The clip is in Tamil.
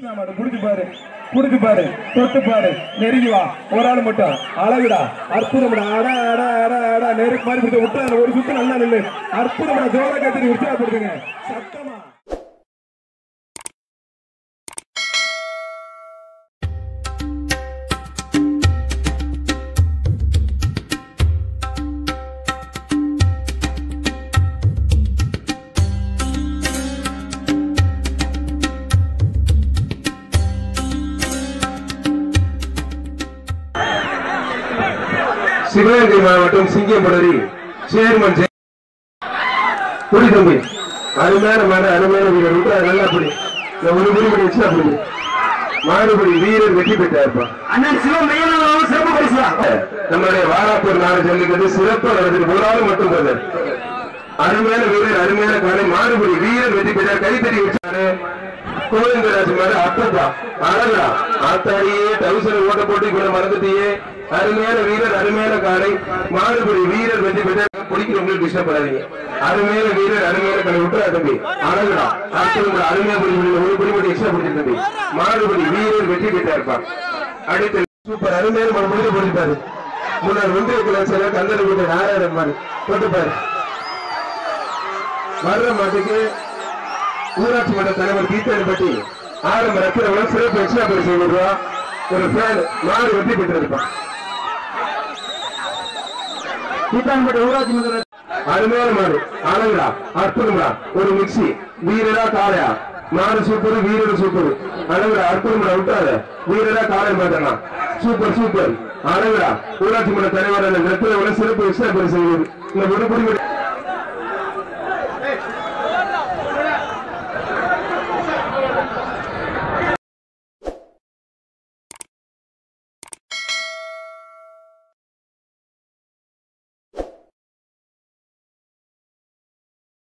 கிருஷ்ணா மாடு புடிச்சு பாரு புடிச்சு பாரு தொட்டு பாரு நெருங்கி வா ஒரு ஆள் மட்டும் அழகுடா அற்புதம்டா அட அட அட அட நெருக்கு மாதிரி பிடிச்ச விட்டா ஒரு சுத்து நல்லா நில்லு அற்புதம்டா ஜோர கத்திரி உற்சாகப்படுத்துங்க சத்தமா சிவகங்கை மாவட்டம் சிங்கம்புணரி சேர்மன் ஜெய- புடி தம்பி அருமையான மாடு அருமையான வீரர் விட்டு அது நல்லா புடி இந்த ஒரு புடி பண்ணி வச்சு அப்படி மாடுபடி வீரர் வெற்றி பெற்றாருப்பா அண்ணன் சிவம் மெய்யனாலும் சிறப்பு பரிசா நம்மளுடைய வாராப்பூர் நாடு ஜல்லிக்கட்டு சிறப்பாக நடந்தது ஒரு ஆள் மட்டும் போது அருமையான வீரர் அருமையான காலை மாடுபடி வீரர் வெற்றி பெற்றார் கைத்தறி வச்சாரு கோவிந்தராஜ் மாடு அப்பப்பா அழகா ஆத்தாடியே டவுசர் ஓட்ட போட்டு கூட மறந்துட்டியே அருமையான வீரர் அருமையான காலை மாடுபடி வீரர் வெற்றி பெற்றார் பிடிக்கிறவங்களுக்கு இஷ்டப்படாதீங்க அருமையான வீரர் அருமையான காலை விட்டு தம்பி அழகுடா அடுத்தவங்க அருமையா பிடி ஒரு பிடி மட்டும் எக்ஸ்ட்ரா பிடிச்சிரு தம்பி மாடுபடி வீரர் வெற்றி பெற்றாருப்பா அடுத்து சூப்பர் அருமையான ஒரு முடிவு போட்டுப்பாரு முன்னாள் ஒன்றிய கலாச்சார கந்தர் வீட்டு நாராயணன் மாதிரி போட்டுப்பாரு வர்ற மாட்டுக்கு ஊராட்சி மன்ற தலைவர் கீர்த்தன்பட்டி ஆரம்ப ரத்திரவளம் சிறப்பு எக்ஸ்ட்ரா பரிசு ஐநூறு ரூபா ஒரு ஃபேன் மாடு வெற்றி பெற்றிருப்பான் தீட்டான்பட்டி ஊராட்சி மன்ற அருமையான மாடு அழகுடா அற்புதம்டா ஒரு மிக்ஸி வீரரா காளையா மாடு சூப்பர் வீரர் சூப்பர் அழகுடா அற்புதம்டா விட்டாத வீரரா காளை மாட்டலாம் சூப்பர் சூப்பர் அழகுடா ஊராட்சி மன்ற தலைவர் அந்த ரத்திரவளம் சிறப்பு எக்ஸ்ட்ரா பரிசு ஐநூறு இந்த ஒரு குடி